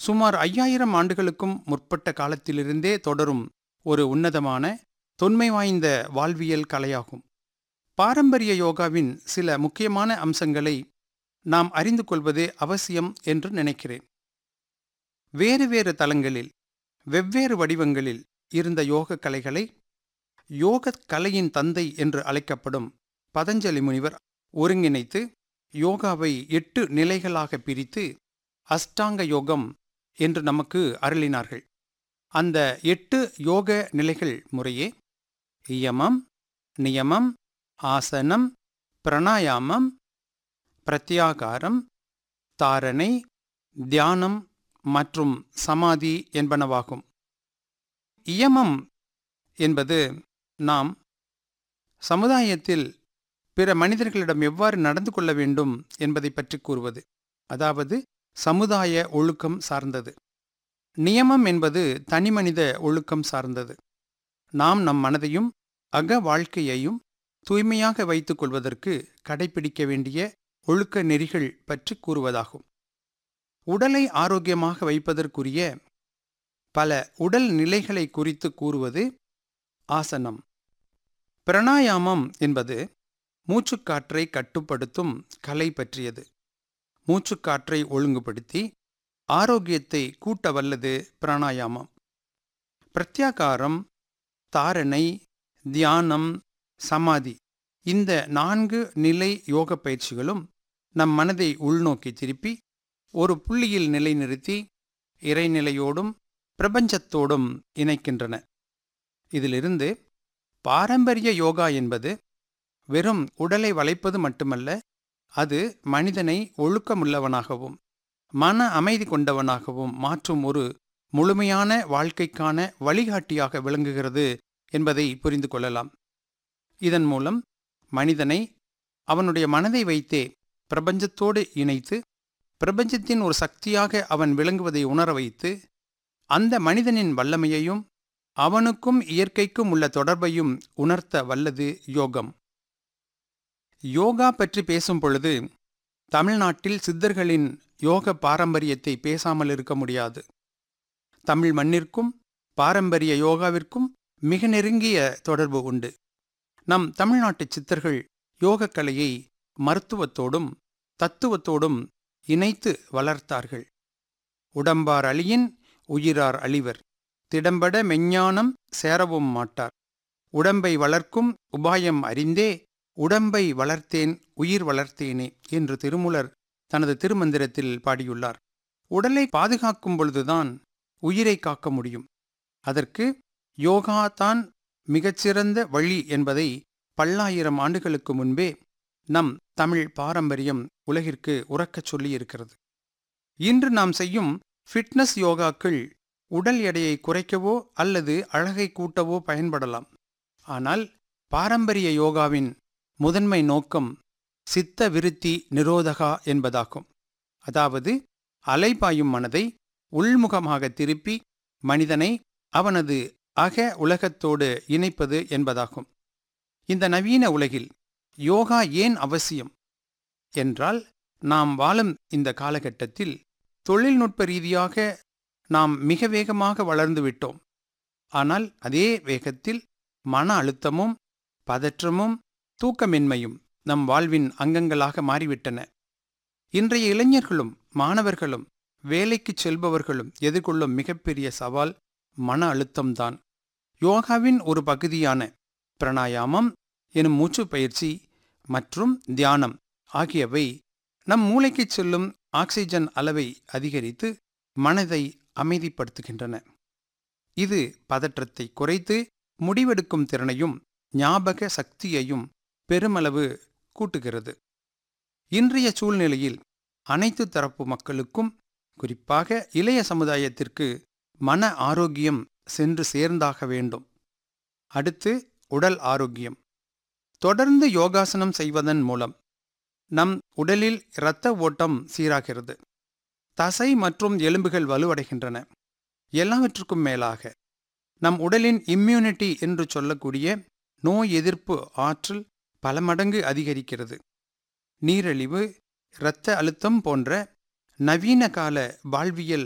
சுமார் ஐயாயிரம் ஆண்டுகளுக்கும் முற்பட்ட காலத்திலிருந்தே தொடரும் ஒரு உன்னதமான தொன்மை வாய்ந்த வாழ்வியல் கலையாகும் பாரம்பரிய யோகாவின் சில முக்கியமான அம்சங்களை நாம் அறிந்து கொள்வது அவசியம் என்று நினைக்கிறேன் வேறு வேறு தலங்களில் வெவ்வேறு வடிவங்களில் இருந்த யோக கலைகளை யோகக் கலையின் தந்தை என்று அழைக்கப்படும் பதஞ்சலி முனிவர் ஒருங்கிணைத்து யோகாவை எட்டு நிலைகளாக பிரித்து அஷ்டாங்க யோகம் என்று நமக்கு அருளினார்கள் அந்த எட்டு யோக நிலைகள் முறையே இயமம் நியமம் ஆசனம் பிரணாயாமம் பிரத்யாகாரம் தாரணை தியானம் மற்றும் சமாதி என்பனவாகும் இயமம் என்பது நாம் சமுதாயத்தில் பிற மனிதர்களிடம் எவ்வாறு நடந்து கொள்ள வேண்டும் என்பதை பற்றி கூறுவது அதாவது சமுதாய ஒழுக்கம் சார்ந்தது நியமம் என்பது தனிமனித ஒழுக்கம் சார்ந்தது நாம் நம் மனதையும் அக வாழ்க்கையையும் தூய்மையாக வைத்துக் கொள்வதற்கு கடைபிடிக்க வேண்டிய ஒழுக்க நெறிகள் பற்றி கூறுவதாகும் உடலை ஆரோக்கியமாக வைப்பதற்குரிய பல உடல் நிலைகளை குறித்து கூறுவது ஆசனம் பிரணாயாமம் என்பது மூச்சுக்காற்றை கட்டுப்படுத்தும் கலை பற்றியது மூச்சுக்காற்றை ஒழுங்குபடுத்தி ஆரோக்கியத்தை கூட்ட வல்லது பிராணாயாமம் பிரத்யாகாரம் தாரணை தியானம் சமாதி இந்த நான்கு நிலை யோக பயிற்சிகளும் நம் மனதை உள்நோக்கி திருப்பி ஒரு புள்ளியில் நிலைநிறுத்தி இறைநிலையோடும் பிரபஞ்சத்தோடும் இணைக்கின்றன இதிலிருந்து பாரம்பரிய யோகா என்பது வெறும் உடலை வளைப்பது மட்டுமல்ல அது மனிதனை ஒழுக்கமுள்ளவனாகவும் மன அமைதி கொண்டவனாகவும் மாற்றும் ஒரு முழுமையான வாழ்க்கைக்கான வழிகாட்டியாக விளங்குகிறது என்பதை புரிந்து கொள்ளலாம் இதன் மூலம் மனிதனை அவனுடைய மனதை வைத்தே பிரபஞ்சத்தோடு இணைத்து பிரபஞ்சத்தின் ஒரு சக்தியாக அவன் விளங்குவதை உணர வைத்து அந்த மனிதனின் வல்லமையையும் அவனுக்கும் இயற்கைக்கும் உள்ள தொடர்பையும் உணர்த்த வல்லது யோகம் யோகா பற்றி பேசும் பொழுது தமிழ்நாட்டில் சித்தர்களின் யோக பாரம்பரியத்தை பேசாமல் இருக்க முடியாது தமிழ் மண்ணிற்கும் பாரம்பரிய யோகாவிற்கும் மிக நெருங்கிய தொடர்பு உண்டு நம் தமிழ்நாட்டு சித்தர்கள் யோகக்கலையை மருத்துவத்தோடும் தத்துவத்தோடும் இணைத்து வளர்த்தார்கள் உடம்பார் அழியின் உயிரார் அழிவர் திடம்பட மெஞ்ஞானம் சேரவும் மாட்டார் உடம்பை வளர்க்கும் உபாயம் அறிந்தே உடம்பை வளர்த்தேன் உயிர் வளர்த்தேனே என்று திருமுலர் தனது திருமந்திரத்தில் பாடியுள்ளார் உடலை பாதுகாக்கும் பொழுதுதான் உயிரை காக்க முடியும் அதற்கு யோகா தான் மிகச்சிறந்த வழி என்பதை பல்லாயிரம் ஆண்டுகளுக்கு முன்பே நம் தமிழ் பாரம்பரியம் உலகிற்கு உறக்கச் சொல்லியிருக்கிறது இன்று நாம் செய்யும் ஃபிட்னஸ் யோகாக்கள் உடல் எடையை குறைக்கவோ அல்லது அழகை கூட்டவோ பயன்படலாம் ஆனால் பாரம்பரிய யோகாவின் முதன்மை நோக்கம் சித்த விருத்தி நிரோதகா என்பதாகும் அதாவது அலைபாயும் மனதை உள்முகமாக திருப்பி மனிதனை அவனது அக உலகத்தோடு இணைப்பது என்பதாகும் இந்த நவீன உலகில் யோகா ஏன் அவசியம் என்றால் நாம் வாழும் இந்த காலகட்டத்தில் தொழில்நுட்ப ரீதியாக நாம் மிக வேகமாக வளர்ந்து விட்டோம் ஆனால் அதே வேகத்தில் மன அழுத்தமும் பதற்றமும் தூக்கமின்மையும் நம் வாழ்வின் அங்கங்களாக மாறிவிட்டன இன்றைய இளைஞர்களும் மாணவர்களும் வேலைக்குச் செல்பவர்களும் எதிர்கொள்ளும் மிகப்பெரிய சவால் மன அழுத்தம்தான் யோகாவின் ஒரு பகுதியான பிரணாயாமம் எனும் மூச்சு பயிற்சி மற்றும் தியானம் ஆகியவை நம் மூளைக்குச் செல்லும் ஆக்சிஜன் அளவை அதிகரித்து மனதை அமைதிப்படுத்துகின்றன இது பதற்றத்தை குறைத்து முடிவெடுக்கும் திறனையும் ஞாபக சக்தியையும் பெருமளவு கூட்டுகிறது இன்றைய சூழ்நிலையில் அனைத்து தரப்பு மக்களுக்கும் குறிப்பாக இளைய சமுதாயத்திற்கு மன ஆரோக்கியம் சென்று சேர்ந்தாக வேண்டும் அடுத்து உடல் ஆரோக்கியம் தொடர்ந்து யோகாசனம் செய்வதன் மூலம் நம் உடலில் இரத்த ஓட்டம் சீராகிறது தசை மற்றும் எலும்புகள் வலுவடைகின்றன எல்லாவற்றுக்கும் மேலாக நம் உடலின் இம்யூனிட்டி என்று சொல்லக்கூடிய நோய் எதிர்ப்பு ஆற்றல் பல மடங்கு அதிகரிக்கிறது நீரிழிவு இரத்த அழுத்தம் போன்ற நவீன கால வாழ்வியல்